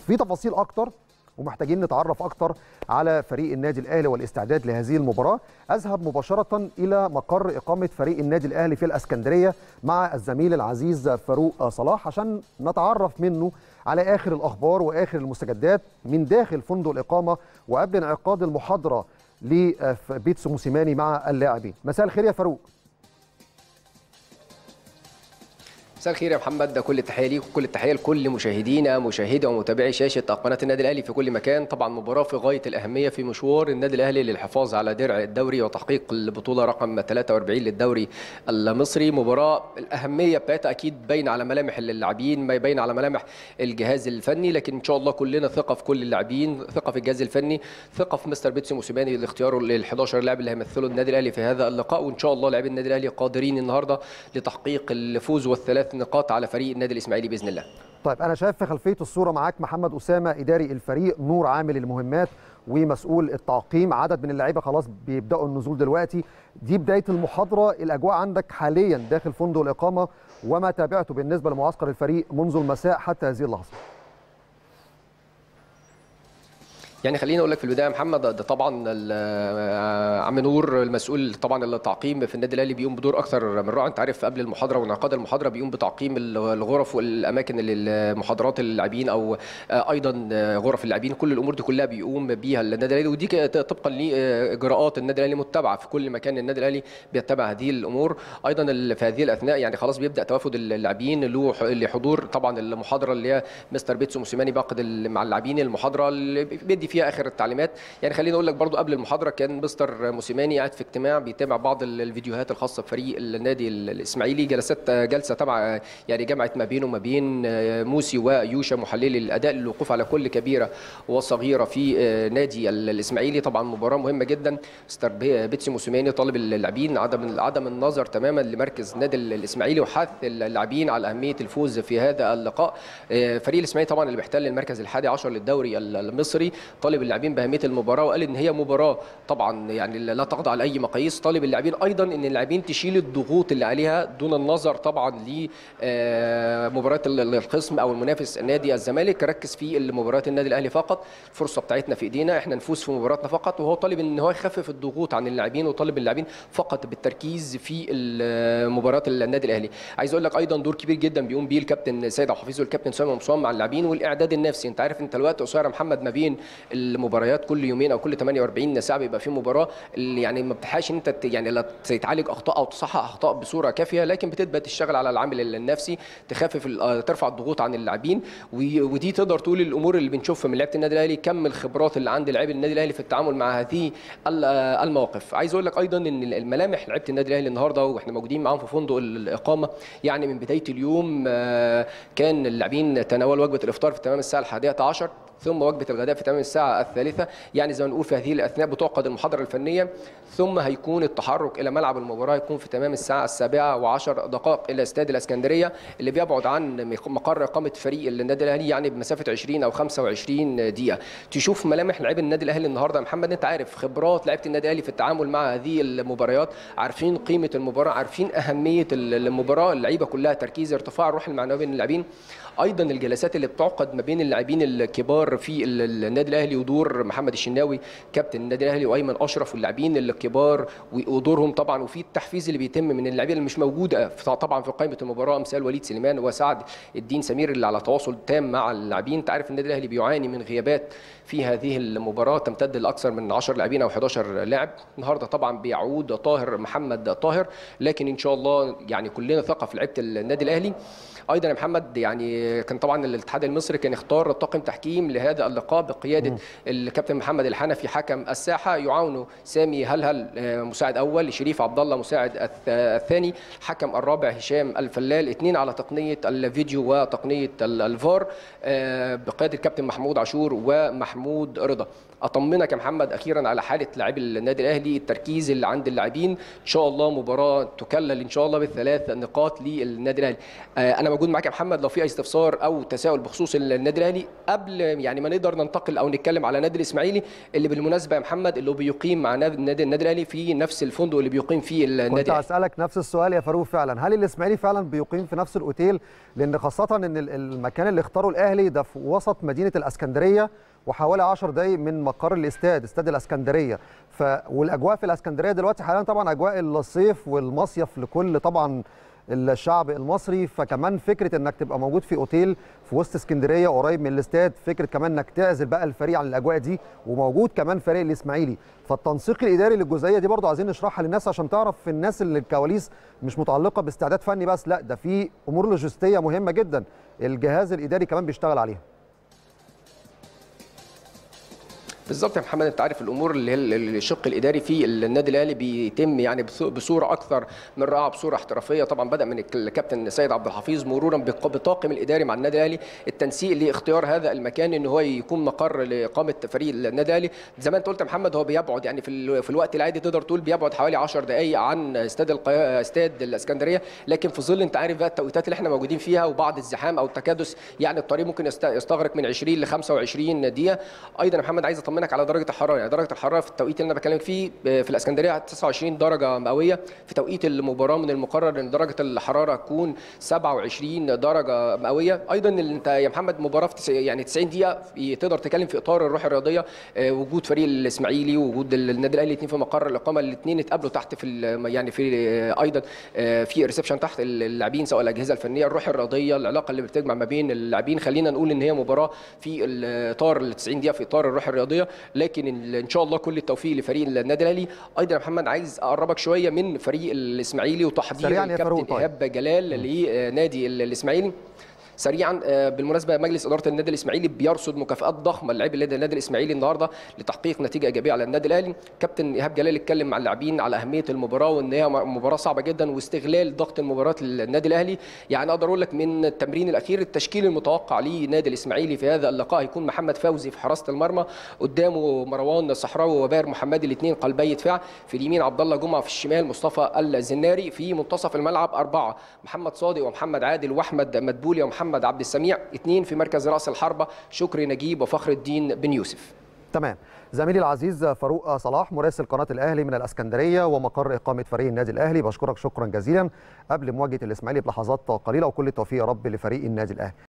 في تفاصيل اكتر ومحتاجين نتعرف اكتر على فريق النادي الاهلي والاستعداد لهذه المباراه اذهب مباشره الى مقر اقامه فريق النادي الاهلي في الاسكندريه مع الزميل العزيز فاروق صلاح عشان نتعرف منه على اخر الاخبار واخر المستجدات من داخل فندق الاقامه وقبل انعقاد المحاضره لبيتسو موسيماني مع اللاعبين مساء الخير يا فاروق مساء الخير يا محمد ده كل التحيه ليك وكل التحيه لكل مشاهدينا مشاهدي ومتابعي شاشه قناه النادي الاهلي في كل مكان طبعا مباراه في غايه الاهميه في مشوار النادي الاهلي للحفاظ على درع الدوري وتحقيق البطوله رقم 43 للدوري المصري مباراه الاهميه بتاعتها اكيد باينه على ملامح اللاعبين ما باينه على ملامح الجهاز الفني لكن ان شاء الله كلنا ثقه في كل اللاعبين ثقه في الجهاز الفني ثقه في مستر بيتسو موسيماني لاختياره لل 11 لاعب اللي هيمثلوا النادي الاهلي في هذا اللقاء وان شاء الله لاعبي النادي الاهلي قادرين النهارده لتحقيق الفوز والثلاث نقاط على فريق النادي الاسماعيلي باذن الله طيب انا شايف في خلفيه الصوره معاك محمد اسامه اداري الفريق نور عامل المهمات ومسؤول التعقيم عدد من اللعيبه خلاص بيبداوا النزول دلوقتي دي بدايه المحاضره الاجواء عندك حاليا داخل فندق الاقامه وما تابعته بالنسبه لمعسكر الفريق منذ المساء حتى هذه اللحظه يعني خليني اقول لك في البدايه يا محمد ده طبعا عم نور المسؤول طبعا التعقيم في النادي الاهلي بيقوم بدور اكثر من رائع انت عارف قبل المحاضره وانعقاد المحاضره بيقوم بتعقيم الغرف والاماكن المحاضرات اللاعبين او ايضا غرف اللاعبين كل الامور دي كلها بيقوم بيها النادي الاهلي ودي طبقا لاجراءات النادي الاهلي متبعه في كل مكان النادي الاهلي بيتبع هذه الامور ايضا في هذه الاثناء يعني خلاص بيبدا توافد اللاعبين لحضور طبعا المحاضره اللي هي مستر بيتسو موسيماني باقد مع اللاعبين المحاضره اللي بيدي فيها اخر التعليمات يعني خليني اقول لك برضو قبل المحاضره كان مستر موسيماني قاعد في اجتماع بيتابع بعض الفيديوهات الخاصه بفريق النادي الاسماعيلي جلسات جلسه تبع يعني جمعت ما بينه وما بين موسي ويوشا محللي الاداء للوقوف على كل كبيره وصغيره في نادي الاسماعيلي طبعا مباراه مهمه جدا مستر بيتسي موسيماني طالب اللاعبين عدم عدم النظر تماما لمركز نادي الاسماعيلي وحث اللاعبين على اهميه الفوز في هذا اللقاء فريق الاسماعيلي طبعا اللي بيحتل المركز الحادي عشر للدوري المصري طالب اللاعبين باهميه المباراه وقال ان هي مباراه طبعا يعني لا تخضع لاي مقاييس طالب اللاعبين ايضا ان اللاعبين تشيل الضغوط اللي عليها دون النظر طبعا لمباراه الخصم او المنافس نادي الزمالك ركز في مباريات النادي الاهلي فقط الفرصه بتاعتنا في ايدينا احنا نفوز في مباراتنا فقط وهو طالب ان هو يخفف الضغوط عن اللاعبين وطالب اللاعبين فقط بالتركيز في مباراه النادي الاهلي عايز اقول لك ايضا دور كبير جدا بيقوم بيه الكابتن سيد عبد الحفيظ والكابتن سامي مصطفى مع اللاعبين والاعداد النفسي انت عارف انت الوقت قصير محمد ما بين المباريات كل يومين او كل 48 ساعه بيبقى في مباراه اللي يعني ما بتلحقش ان انت يعني لا تعالج اخطاء او تصحح اخطاء بصوره كافيه لكن بتبدا تشتغل على العامل النفسي تخفف ترفع الضغوط عن اللاعبين ودي تقدر تقول الامور اللي بنشوفها من لعيبه النادي الاهلي كم الخبرات اللي عند لاعبي النادي الاهلي في التعامل مع هذه المواقف عايز اقول لك ايضا ان الملامح لعيبه النادي الاهلي النهارده واحنا موجودين معاهم في فندق الاقامه يعني من بدايه اليوم كان اللاعبين تناولوا وجبه الافطار في تمام الساعه الحادية عشر ثم وجبه الغداء في تمام الساعه الثالثه يعني زي ما نقول في هذه الاثناء بتعقد المحاضره الفنيه ثم هيكون التحرك الى ملعب المباراه يكون في تمام الساعه السابعه وعشر دقائق الى استاد الاسكندريه اللي بيبعد عن مقر اقامه فريق النادي الاهلي يعني بمسافه 20 او 25 دقيقه تشوف ملامح لعيبه النادي الاهلي النهارده يا محمد انت عارف خبرات لعيبه النادي الاهلي في التعامل مع هذه المباريات عارفين قيمه المباراه عارفين اهميه المباراه اللعيبه كلها تركيز ارتفاع الروح المعنويه بين اللاعبين ايضا الجلسات اللي بتعقد ما بين اللاعبين الكبار في النادي الاهلي ودور محمد الشناوي كابتن النادي الاهلي وايمن اشرف واللاعبين الكبار ودورهم طبعا وفي التحفيز اللي بيتم من اللاعبين اللي مش موجوده طبعا في قائمه المباراه مثال وليد سليمان وسعد الدين سمير اللي على تواصل تام مع اللاعبين انت عارف النادي الاهلي بيعاني من غيابات في هذه المباراه تمتد لاكثر من 10 لاعبين او 11 لاعب النهارده طبعا بيعود طاهر محمد طاهر لكن ان شاء الله يعني كلنا ثقه في لعيبه النادي الاهلي ايضا يا محمد يعني كان طبعا الاتحاد المصري كان اختار طاقم تحكيم لهذا اللقاء بقياده م. الكابتن محمد الحنفي حكم الساحه يعاونه سامي هلهل مساعد اول شريف عبد الله مساعد الثاني الحكم الرابع هشام الفلال اثنين على تقنيه الفيديو وتقنيه الفار بقياده الكابتن محمود عاشور ومحمود رضا اطمنك يا محمد اخيرا على حاله لاعبي النادي الاهلي التركيز اللي عند اللاعبين ان شاء الله مباراه تكلل ان شاء الله بالثلاث نقاط للنادي الاهلي انا موجود معاك يا محمد لو في اي استفسار او تساؤل بخصوص النادي الاهلي قبل يعني ما نقدر ننتقل او نتكلم على نادي الاسماعيلي اللي بالمناسبه يا محمد اللي بيقيم مع نادي النادي الاهلي في نفس الفندق اللي بيقيم فيه النادي كنت هسالك نفس السؤال يا فاروق فعلا هل الاسماعيلي فعلا بيقيم في نفس الاوتيل لان خاصه ان المكان اللي اختاره الاهلي ده في وسط مدينه الاسكندريه وحوالي 10 دقائق من مقر الاستاد استاد الاسكندريه ف والاجواء في الاسكندريه دلوقتي حاليا طبعا اجواء الصيف والمصيف لكل طبعا الشعب المصري فكمان فكره انك تبقى موجود في اوتيل في وسط اسكندريه قريب من الاستاد فكره كمان انك تعزل بقى الفريق عن الاجواء دي وموجود كمان فريق الاسماعيلي فالتنسيق الاداري للجزئيه دي برضو عايزين نشرحها للناس عشان تعرف الناس اللي الكواليس مش متعلقه باستعداد فني بس لا ده في امور لوجستيه مهمه جدا الجهاز الاداري كمان بيشتغل عليها بالظبط يا محمد انت عارف الامور اللي هي الشق الاداري في النادي الاهلي بيتم يعني بصوره اكثر من رائعه بصوره احترافيه طبعا بدا من الكابتن سيد عبد الحفيظ مرورا بالطاقم الاداري مع النادي الاهلي التنسيق لاختيار هذا المكان ان هو يكون مقر لاقامه فريق النادي الاهلي زي ما انت قلت يا محمد هو بيبعد يعني في, في الوقت العادي تقدر تقول بيبعد حوالي 10 دقائق عن استاد القيا... استاد الاسكندريه لكن في ظل انت عارف بقى التوقيتات اللي احنا موجودين فيها وبعض الزحام او التكادس يعني الطريق ممكن يستغرق من 20 ل 25 دقيقه ايضا يا محمد عايز اطمنك على درجه الحراره يعني درجه الحراره في التوقيت اللي انا بكلمك فيه في الاسكندريه 29 درجه مئويه في توقيت المباراه من المقرر ان درجه الحراره تكون 27 درجه مئويه ايضا انت يا محمد مباراه في يعني 90 دقيقه تقدر تتكلم في اطار الروح الرياضيه وجود فريق الاسماعيلي وجود النادي الاهلي الاثنين في مقر الاقامه الاثنين اتقابلوا تحت في يعني في ايضا في ريسبشن تحت اللاعبين سواء الاجهزه الفنيه الروح الرياضيه العلاقه اللي بتجمع ما بين اللاعبين خلينا نقول ان هي مباراه في اطار ال 90 دقيقه في اطار الروح الرياضيه لكن ان شاء الله كل التوفيق لفريق النادي الاهلي ايضا يا محمد عايز اقربك شويه من فريق الاسماعيلي وتحضير الكابتن ايهاب جلال لنادي الاسماعيلي سريعا بالمناسبه مجلس اداره النادي الاسماعيلي بيرصد مكافآت ضخمه للاعبي النادي الاسماعيلي النهارده لتحقيق نتيجه ايجابيه على النادي الاهلي كابتن ايهاب جلال اتكلم مع اللاعبين على اهميه المباراه وان هي مباراه صعبه جدا واستغلال ضغط المباراه للنادي الاهلي يعني اقدر اقول لك من التمرين الاخير التشكيل المتوقع لنادي الاسماعيلي في هذا اللقاء هيكون محمد فوزي في حراسه المرمى قدامه مروان صحراوي وباهر محمدي الاثنين قلبي دفاع في اليمين عبد الله جمعه في الشمال مصطفى الزناري في منتصف الملعب اربعه محمد صادق ومحمد عادل واحمد مدبولي ومحمد عبد السميع اثنين في مركز راس الحربه شكري نجيب وفخر الدين بن يوسف تمام زميلي العزيز فاروق صلاح مراسل قناه الاهلي من الاسكندريه ومقر اقامه فريق النادي الاهلي بشكرك شكرا جزيلا قبل مواجهه الاسماعيلي بلحظات قليله وكل التوفيق يا رب لفريق النادي الاهلي